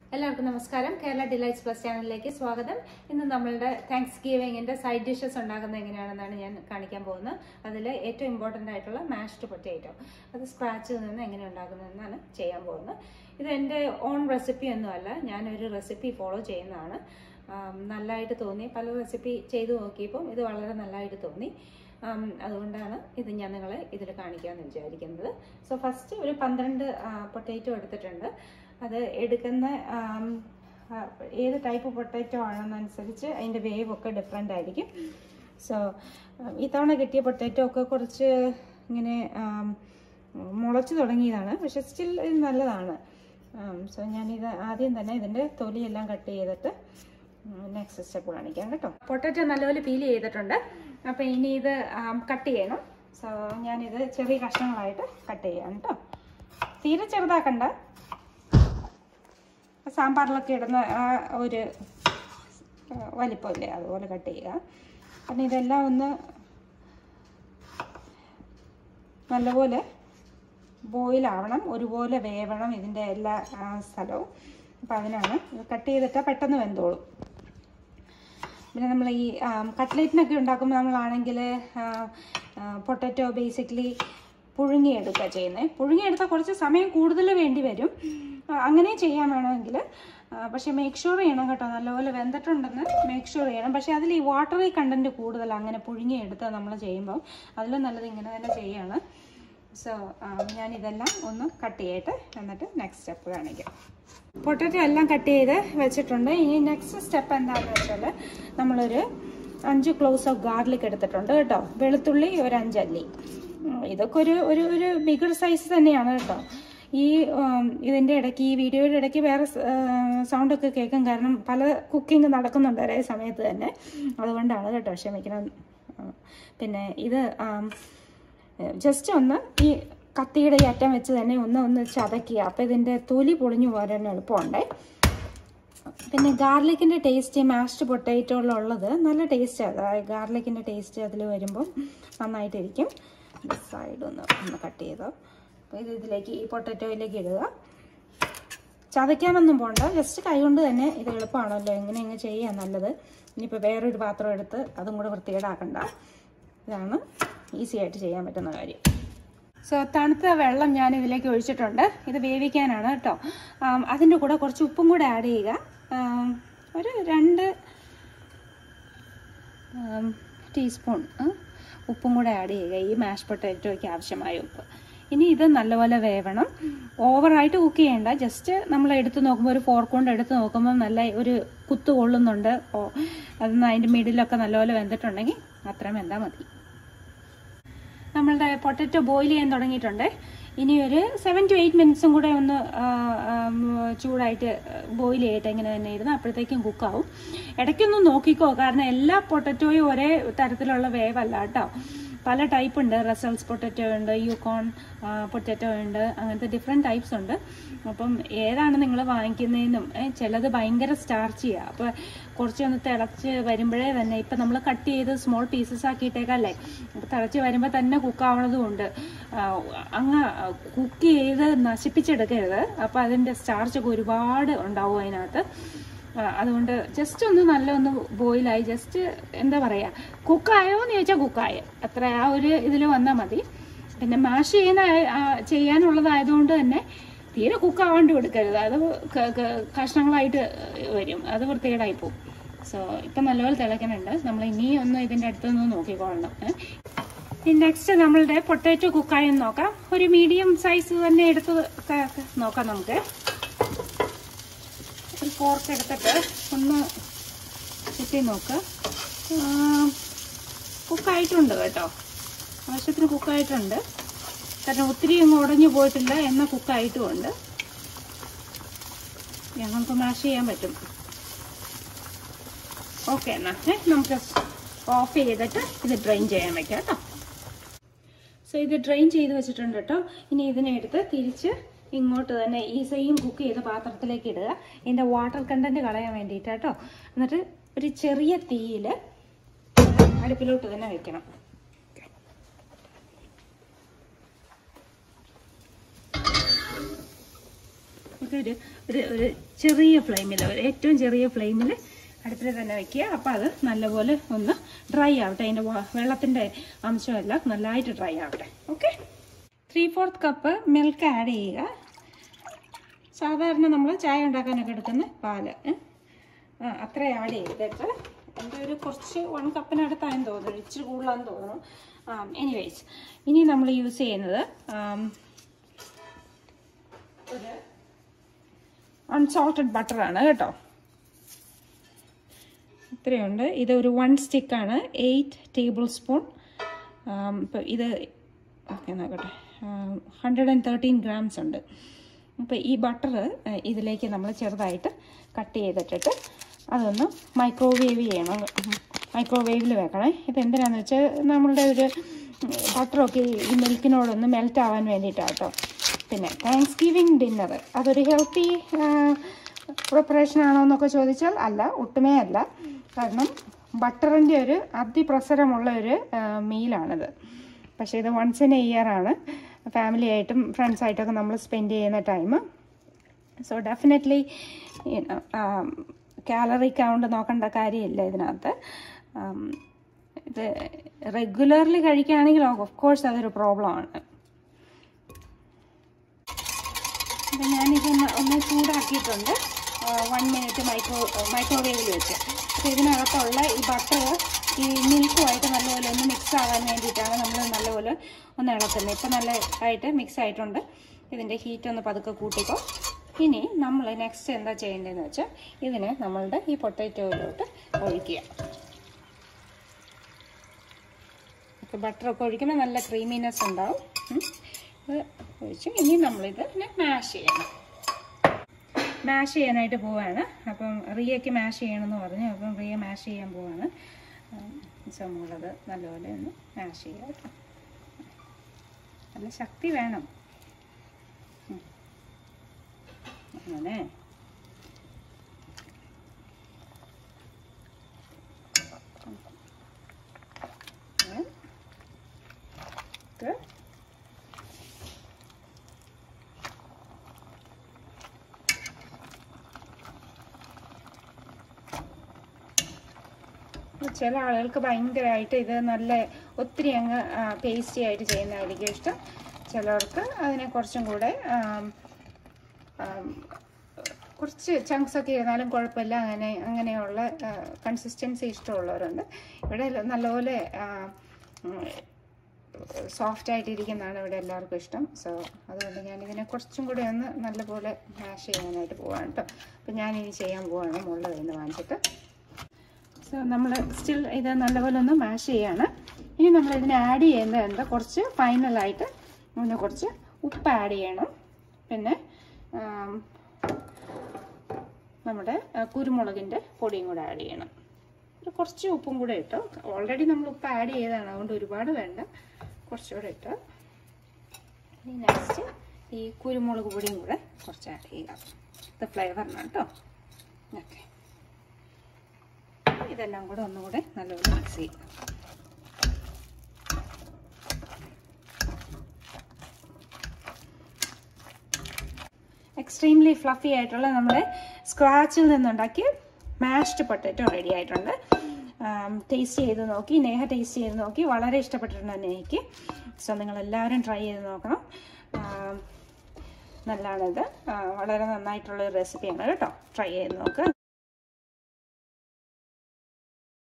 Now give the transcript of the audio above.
എല്ലാവർക്കും നമസ്കാരം Kerala delights plus ചാനലിലേക്ക് സ്വാഗതം ഇന്ന് നമ്മളുടെ താങ്ക്സ് ഗിവിങ്ങിന്റെ സൈഡ് ഡിഷസ് ഉണ്ടാക്കുന്നത് എങ്ങനെയാണെന്നാണ് ഞാൻ കാണിക്കാൻ പോകുന്നത് അതിൽ ഏറ്റവും ഇമ്പോർട്ടൻ്റ് ആയിട്ടുള്ള മാഷ്ഡ് പൊറ്റേറ്റോ അത് സ്ക്രാച്ചിൽ നിന്ന് എങ്ങനെ ഉണ്ടാക്കുന്നതെന്നാണ് ചെയ്യാൻ പോകുന്നത് ഇത് എൻ്റെ ഓൺ റെസിപ്പി ഒന്നുമല്ല ഞാനൊരു റെസിപ്പി ഫോളോ ചെയ്യുന്നതാണ് ആം, നല്ലതായിട്ട് തോന്നി പല റെസിപ്പി ചെയ്തു നോക്കിയപ്പോൾ ഇത് വളരെ നല്ലതായിട്ട് തോന്നി ആം, അതുകൊണ്ടാണ് ഇത് ഞാൻ നിങ്ങളെ ഇതിൽ കാണിക്കാമെന്ന് വിചാരിക്കുന്നത് സോ ഫസ്റ്റ് ഒരു പന്ത്രണ്ട് പൊട്ടേറ്റോ എടുത്തിട്ടുണ്ട് അത് എടുക്കുന്ന ആം, ആ, ഏത് ടൈപ്പ് പൊട്ടേറ്റോ ആണെന്നനുസരിച്ച് അതിൻ്റെ വേവ് ഒക്കെ ഡിഫറെൻ്റ് ആയിരിക്കും സോ ഇത്തവണ കിട്ടിയ പൊട്ടേറ്റോ ഒക്കെ കുറച്ച് ഇങ്ങനെ ആം, മുളച്ചു തുടങ്ങിയതാണ് പക്ഷെ സ്റ്റിൽ ഇത് നല്ലതാണ് സോ ഞാനിത് ആദ്യം തന്നെ ഇതിൻ്റെ തൊലിയെല്ലാം കട്ട് ചെയ്തിട്ട് നെക്സ്റ്റ് സ്റ്റെപ്പ് കാണിക്കാം കേട്ടോ പൊട്ടറ്റോ നല്ലപോലെ പീൽ ചെയ്തിട്ടുണ്ട് അപ്പോൾ ഇനി ഇത് കട്ട് ചെയ്യണം സോ ഞാനിത് ചെറിയ കഷ്ണങ്ങളായിട്ട് കട്ട് ചെയ്യാം കേട്ടോ തീരെ ചെറുതാക്കണ്ട സാമ്പാറിലൊക്കെ ഇടുന്ന ആ ഒരു ആ, വലിപ്പമില്ലേ അതുപോലെ കട്ട് ചെയ്യുക കാരണം ഇതെല്ലാം ഒന്ന് നല്ലപോലെ ബോയിലാവണം ഒരുപോലെ വേവണം ഇതിൻ്റെ എല്ലാ ആ, സ്ഥലവും അപ്പം അതിനാണ് ഇത് കട്ട് ചെയ്തിട്ടാൽ പെട്ടെന്ന് വെന്തോളും പിന്നെ നമ്മൾ ഈ കട്ട്ലേറ്റിനൊക്കെ ഉണ്ടാക്കുമ്പോൾ നമ്മളാണെങ്കിൽ പൊട്ടറ്റോ ബേസിക്കലി പുഴുങ്ങിയെടുക്കുക ചെയ്യുന്നത് പുഴുങ്ങിയെടുത്താൽ കുറച്ച് സമയം കൂടുതൽ വേണ്ടി വരും ആ, അങ്ങനെ ചെയ്യാൻ വേണമെങ്കിൽ പക്ഷേ മേക്ക് ഷുവർ ചെയ്യണം കേട്ടോ നല്ലപോലെ വെന്തിട്ടുണ്ടെന്ന് മേക്ക് ഷുവർ ചെയ്യണം പക്ഷേ അതിൽ ഈ വാട്ടറി കണ്ടൻറ്റ് കൂടുതൽ അങ്ങനെ പുഴുങ്ങിയെടുത്ത് നമ്മൾ ചെയ്യുമ്പോൾ അതിലും നല്ലത് ഇങ്ങനെ തന്നെ ചെയ്യാണ് സോ ഞാൻ ഇതെല്ലാം ഒന്ന് കട്ട് ചെയ്യട്ടെ എന്നിട്ട് നെക്സ്റ്റ് സ്റ്റെപ്പ് കാണിക്കാം പൊട്ടറ്റോ എല്ലാം കട്ട് ചെയ്ത് വെച്ചിട്ടുണ്ട് ഇനി നെക്സ്റ്റ് സ്റ്റെപ്പ് എന്താണെന്ന് വെച്ചാൽ നമ്മളൊരു അഞ്ച് ക്ലോസ് ഓഫ് ഗാർലിക് എടുത്തിട്ടുണ്ട് കേട്ടോ വെളുത്തുള്ളി ഒരു അഞ്ചല്ലി ഉം, ഇതൊക്കെ ഒരു ഒരു ഒരു ബിഗർ സൈസ് തന്നെയാണ് കേട്ടോ ഈ ഉം, ഇതിൻ്റെ ഇടയ്ക്ക് ഈ വീഡിയോയുടെ ഇടയ്ക്ക് വേറെ സൗണ്ടൊക്കെ കേൾക്കും കാരണം പല കുക്കിംഗ് നടക്കുന്നുണ്ട് ഒരേ സമയത്ത് തന്നെ അതുകൊണ്ടാണ് കേട്ടോ ക്ഷമിക്കണം ഉം, പിന്നെ ഇത് ആം, ജസ്റ്റ് ഒന്ന് ഈ കത്തിയുടെ ഈ അറ്റം വെച്ച് തന്നെ ഒന്ന് ഒന്ന് ചതക്കുക അപ്പോൾ ഇതിൻ്റെ തൊലി പൊളിഞ്ഞു പോരാൻ എളുപ്പമുണ്ടേ പിന്നെ ഗാർലിക്കിൻ്റെ ടേസ്റ്റ് മാഷ്ഡ് പൊട്ടേറ്റോയിലുള്ളത് നല്ല ടേസ്റ്റ് അതായത് ഗാർലിക്കിൻ്റെ ടേസ്റ്റ് അതിൽ വരുമ്പോൾ നന്നായിട്ടിരിക്കും സൈഡ് ഒന്ന് ഒന്ന് കട്ട് ചെയ്തോ അപ്പോൾ ഇത് ഇതിലേക്ക് ഈ പൊട്ടറ്റോയിലേക്ക് ഇടുക ചതയ്ക്കാനൊന്നും പോണ്ട ജസ്റ്റ് കൈകൊണ്ട് തന്നെ ഇത് എളുപ്പമാണല്ലോ എങ്ങനെ എങ്ങനെ ചെയ്യാൻ നല്ലത് ഇനിയിപ്പോൾ വേറൊരു പാത്രം എടുത്ത് അതും കൂടെ വൃത്തികേടാക്കണ്ട ഇതാണ് ഈസി ആയിട്ട് ചെയ്യാൻ പറ്റുന്ന കാര്യം സോ തണുത്ത വെള്ളം ഞാൻ ഇതിലേക്ക് ഒഴിച്ചിട്ടുണ്ട് ഇത് വേവിക്കാനാണ് കേട്ടോ ആം, അതിൻ്റെ കൂടെ കുറച്ച് ഉപ്പും കൂടെ ആഡ് ചെയ്യുക ആം, ഒരു രണ്ട് ആം, ടീസ്പൂൺ ആ, ഉപ്പും കൂടെ ആഡ് ചെയ്യുക ഈ മാഷ് പൊട്ടാറ്റോയ്ക്ക് ആവശ്യമായ ഉപ്പ് ഇനി ഇത് നല്ലപോലെ വേവണം ഓവറായിട്ട് കുക്ക് ചെയ്യേണ്ട ജസ്റ്റ് നമ്മൾ എടുത്ത് നോക്കുമ്പോൾ ഒരു ഫോർക്ക് കൊണ്ട് എടുത്ത് നോക്കുമ്പോൾ നല്ല ഒരു കുത്തു കൊള്ളുന്നുണ്ട് ഓ അതൊന്ന് അതിൻ്റെ മിഡിലൊക്കെ നല്ലപോലെ വെന്തിട്ടുണ്ടെങ്കിൽ അത്രയും വെന്താൽ മതി നമ്മളുടെ പൊട്ടറ്റോ ബോയിൽ ചെയ്യാൻ തുടങ്ങിയിട്ടുണ്ട് ഇനി ഒരു സെവൻ ടു എയ്റ്റ് മിനിറ്റ്സും കൂടെ ഒന്ന് ആ, ആം, ചൂടായിട്ട് ബോയിൽ ചെയ്യട്ടെ ഇങ്ങനെ തന്നെ ഇരുന്ന് അപ്പോഴത്തേക്കും കുക്കാവും ഇടയ്ക്കൊന്ന് നോക്കിക്കോ കാരണം എല്ലാ പൊട്ടറ്റോയും ഒരേ തരത്തിലുള്ള വേവല്ല കേട്ടോ പല ടൈപ്പ് ഉണ്ട് റസൽസ് പൊട്ടറ്റോ ഉണ്ട് യൂക്കോൺ പൊട്ടറ്റോ ഉണ്ട് അങ്ങനത്തെ ഡിഫറെൻറ്റ് ടൈപ്സ് ഉണ്ട് അപ്പം ഏതാണ് നിങ്ങൾ വാങ്ങിക്കുന്നതെന്നും ഏ, ചിലത് ഭയങ്കര സ്റ്റാർച്ച് ചെയ്യുക അപ്പോൾ കുറച്ചൊന്ന് തിളച്ച് വരുമ്പോഴേ തന്നെ ഇപ്പം നമ്മൾ കട്ട് ചെയ്ത് സ്മോൾ പീസസ് ആക്കിയിട്ടേക്കല്ലേ അപ്പോൾ തിളച്ച് വരുമ്പോൾ തന്നെ കുക്കാവണതും ഉണ്ട് അങ്ങ് കുക്ക് ചെയ്ത് നശിപ്പിച്ചെടുക്കരുത് അപ്പോൾ അതിൻ്റെ സ്റ്റാർച്ചൊക്കെ ഒരുപാട് ഉണ്ടാവും അതിനകത്ത് ആ, അതുകൊണ്ട് ജസ്റ്റ് ഒന്ന് നല്ല ഒന്ന് ബോയിലായി ജസ്റ്റ് എന്താ പറയുക കുക്കായോ എന്ന് ചോദിച്ചാൽ കുക്കായ അത്ര ആ ഒരു ഇതിൽ വന്നാൽ മതി പിന്നെ മാഷ് ചെയ്യുന്ന ആ, ചെയ്യാനുള്ളതായതുകൊണ്ട് തന്നെ തീരെ കുക്കാവാണ്ട് കൊടുക്കരുത് അത് ക- ക- കഷ്ണങ്ങളായിട്ട് വരും അത് വൃത്തികേടായി പോകും സോ ഇപ്പം നല്ലപോലെ തിളയ്ക്കുന്നുണ്ട് നമ്മൾ ഇനി ഒന്ന് ഇതിൻ്റെ അടുത്തൊന്ന് നോക്കിക്കൊള്ളണം ഏ. നെക്സ്റ്റ് നമ്മളുടെ പൊട്ടാറ്റോ കുക്കായി നോക്കാം ഒരു മീഡിയം സൈസ് തന്നെ എടുത്ത് ക- നോക്കാം നമുക്ക് ഒരു ഫോർക്ക് എടുത്തിട്ട് ഒന്ന് കുത്തി നോക്ക് കുക്കായിട്ടുണ്ട് കേട്ടോ ആവശ്യത്തിന് കുക്കായിട്ടുണ്ട് കാരണം ഒത്തിരി അങ്ങ് ഉടഞ്ഞു പോയിട്ടില്ല എന്നാൽ കുക്കായിട്ടുമുണ്ട് ഞങ്ങൾക്ക് മാഷ് ചെയ്യാൻ പറ്റും ഓക്കെ എന്നാ ഏ, നമുക്ക് ഓഫ് ചെയ്തിട്ട് ഇത് ഡ്രെയിൻ ചെയ്യാൻ വെക്കാം കേട്ടോ സോ ഇത് ഡ്രെയിൻ ചെയ്ത് വെച്ചിട്ടുണ്ട് കേട്ടോ ഇനി ഇതിനെ എടുത്ത് തിരിച്ച് ഇങ്ങോട്ട് തന്നെ ഈ സെയിം കുക്ക് ചെയ്ത പാത്രത്തിലേക്ക് ഇടുക ഇതിൻ്റെ വാട്ടർ കണ്ടന്റ് കളയാൻ വേണ്ടിയിട്ട് കേട്ടോ എന്നിട്ട് ഒരു ചെറിയ തീയിൽ അടുപ്പിലോട്ട് തന്നെ വെക്കണം നമുക്കൊരു ഒരു ഒരു ചെറിയ ഫ്ലെയിമിൽ ഒരു ഏറ്റവും ചെറിയ ഫ്ലെയിമിൽ അടുപ്പിൽ തന്നെ വെക്കുക അപ്പോൾ അത് നല്ലപോലെ ഒന്ന് ഡ്രൈ ആവട്ടെ അതിൻ്റെ വെള്ളത്തിൻ്റെ അംശമെല്ലാം നല്ലതായിട്ട് ഡ്രൈ ആവട്ടെ okay three fourth cup milk add ചെയ്യുക സാധാരണ നമ്മൾ ചായ ഉണ്ടാക്കാനൊക്കെ എടുക്കുന്ന പാല് ഏ? ആ അത്ര ആഡ് ചെയ്തിട്ട് എൻ്റെ ഒരു കുറച്ച് വൺ കപ്പിനടുത്തായെന്ന് തോന്നുന്നു ഇച്ചിരി കൂടുതലാന്ന് തോന്നുന്നു എനിവേസ് ഇനി നമ്മൾ യൂസ് ചെയ്യുന്നത് ആം, ഒരു അൺസോൾട്ടഡ് ബട്ടറാണ് കേട്ടോ ഇത്രയുണ്ട് ഇത് ഒരു വൺ സ്റ്റിക്കാണ് എയ്റ്റ് ടേബിൾ സ്പൂൺ ഇപ്പം ഇത് ഓക്കെ നോക്കട്ടെ ഹൺഡ്രഡ് ആൻഡ് തേർട്ടീൻ ഗ്രാംസ് ഉണ്ട് അപ്പോൾ ഈ ബട്ടർ ഇതിലേക്ക് നമ്മൾ ചെറുതായിട്ട് കട്ട് ചെയ്തിട്ടിട്ട് അതൊന്ന് മൈക്രോവേവ് ചെയ്യണം മൈക്രോവേവിൽ വെക്കണേ ഇത് എന്തിനാന്ന് വെച്ചാൽ നമ്മളുടെ ഒരു ബട്ടറൊക്കെ ഈ മിൽക്കിനോടൊന്ന് മെൽറ്റ് ആവാൻ വേണ്ടിയിട്ടാണ് കേട്ടോ പിന്നെ താങ്ക്സ് ഗിവിങ് ഡിന്നർ അതൊരു ഹെൽത്തി പ്രിപ്പറേഷൻ ആണോ എന്നൊക്കെ ചോദിച്ചാൽ അല്ല ഒട്ടുമേ അല്ല കാരണം ബട്ടറിൻ്റെ ഒരു അതിപ്രസരമുള്ള ഒരു മീലാണിത് പക്ഷേ ഇത് വൺസ് ഇൻ എ ഇയർ ആണ് ഫാമിലി ആയിട്ടും ഫ്രണ്ട്സ് ആയിട്ടൊക്കെ നമ്മൾ സ്പെൻഡ് ചെയ്യുന്ന time so definitely calorie count നോക്കേണ്ട കാര്യമില്ല ഇതിനകത്ത് ഉം, ഇത് റെഗുലർലി കഴിക്കുകയാണെങ്കിൽ ഓഫ് കോഴ്സ് അതൊരു പ്രോബ്ലമാണ് അപ്പം ഞാനിതൊന്ന് ഒന്ന് ചൂടാക്കിയിട്ടുണ്ട് വൺ മിനിറ്റ് മൈക്രോ മൈക്രോവേവിൽ വെച്ച് അപ്പോൾ ഇതിനകത്തുള്ള ഈ ബട്ടർ ഈ മിൽക്കുമായിട്ട് നല്ലപോലെ ഒന്ന് മിക്സ് ആവാൻ വേണ്ടിയിട്ടാണ് നമ്മൾ നല്ലപോലെ ഒന്ന് ഇളക്കുന്നത് ഇപ്പം നല്ല ആയിട്ട് മിക്സ് ആയിട്ടുണ്ട് ഇതിൻ്റെ ഹീറ്റ് ഒന്ന് പതുക്കെ കൂട്ടിക്കോ ഇനി നമ്മൾ നെക്സ്റ്റ് എന്താ ചെയ്യേണ്ടതെന്ന് വെച്ചാൽ ഇതിനെ നമ്മളുടെ ഈ പൊട്ടറ്റോയിലോട്ട് ഒഴിക്കുക അപ്പോൾ ബട്ടറൊക്കെ ഒഴിക്കുമ്പോൾ നല്ല ക്രീമിനെസ് ഉണ്ടാവും ഉം. ഇത് ഒഴിച്ച് ഇനി നമ്മളിത് മാഷ് ചെയ്യണം മാഷ് ചെയ്യാനായിട്ട് പോവാണ് അപ്പം റിയയ്ക്ക് മാഷ് ചെയ്യണമെന്ന് പറഞ്ഞു അപ്പം റിയ മാഷ് ചെയ്യാൻ പോവാണ് സോ നമ്മളത് നല്ലപോലെ ഒന്ന് മാഷ് ചെയ്യുക കേട്ടോ നല്ല ശക്തി വേണം ഉം. അങ്ങനെ Good. Good. ചില ആളുകൾക്ക് ഭയങ്കരമായിട്ട് ഇത് നല്ല ഒത്തിരി അങ്ങ് പേസ്റ്റി ആയിട്ട് ചെയ്യുന്നതായിരിക്കും ഇഷ്ടം ചിലർക്ക് അതിനെ കുറച്ചും കൂടെ ആം, ആം, കുറച്ച് ചങ്ക്സ് ഒക്കെ ഇരുന്നാലും കുഴപ്പമില്ല അങ്ങനെ അങ്ങനെയുള്ള കൺസിസ്റ്റൻസി ഇഷ്ടമുള്ളവരുണ്ട് ഇവിടെ നല്ലപോലെ സോഫ്റ്റ് ആയിട്ടിരിക്കുന്നതാണ് ഇവിടെ എല്ലാവർക്കും ഇഷ്ടം സോ അതുകൊണ്ട് ഞാൻ ഇതിനെ കുറച്ചും കൂടെ ഒന്ന് നല്ലപോലെ മാഷ് ചെയ്യാനായിട്ട് പോവാണ് കേട്ടോ അപ്പം ഞാനിനി ചെയ്യാൻ പോവാണ് മുകളിൽ നിന്ന് വാങ്ങിച്ചിട്ട് സോ നമ്മൾ സ്റ്റിൽ ഇത് നല്ലപോലെ ഒന്ന് മാഷ് ചെയ്യാണ് ഇനി നമ്മൾ ഇതിന് ആഡ് ചെയ്യുന്നത് എന്താ കുറച്ച് ഫൈനലായിട്ട് ഒന്ന് കുറച്ച് ഉപ്പ് ആഡ് ചെയ്യണം പിന്നെ ആം, നമ്മുടെ ആ, കുരുമുളകിൻ്റെ പൊടിയും കൂടെ ആഡ് ചെയ്യണം ഒരു കുറച്ച് ഉപ്പും കൂടെ ഇട്ടോ ഓൾറെഡി നമ്മൾ ഉപ്പ് ആഡ് ചെയ്തതാണ് അതുകൊണ്ട് ഒരുപാട് വേണ്ട കുറച്ചുകൂടെ ഇട്ടോ ഇനി നെക്സ്റ്റ് ഈ കുരുമുളക് പൊടിയും കൂടെ കുറച്ച് ആഡ് ചെയ്യുക ഇത് ഫ്ലേവറിനാണ് കേട്ടോ ഓക്കെ ഇതെല്ലാം കൂടെ ഒന്നുകൂടെ നല്ലപോലെ മിക്സ് ചെയ്യുക എക്സ്ട്രീംലി ഫ്ലഫി ആയിട്ടുള്ള നമ്മുടെ സ്ക്രാച്ചിൽ നിന്നുണ്ടാക്കിയ മാഷ്ഡ് പൊട്ടറ്റോ റെഡി ആയിട്ടുണ്ട് ടേസ്റ്റ് ചെയ്ത് നോക്കി നേഹ ടേസ്റ്റ് ചെയ്ത് നോക്കി വളരെ ഇഷ്ടപ്പെട്ടിട്ടുണ്ട് എനിക്ക് സോ നിങ്ങൾ എല്ലാവരും ട്രൈ ചെയ്ത് നോക്കണം ആം, നല്ലതാണിത് ആ, വളരെ നന്നായിട്ടുള്ള ഒരു റെസിപ്പിയാണ് കേട്ടോ ട്രൈ ചെയ്ത് നോക്കുക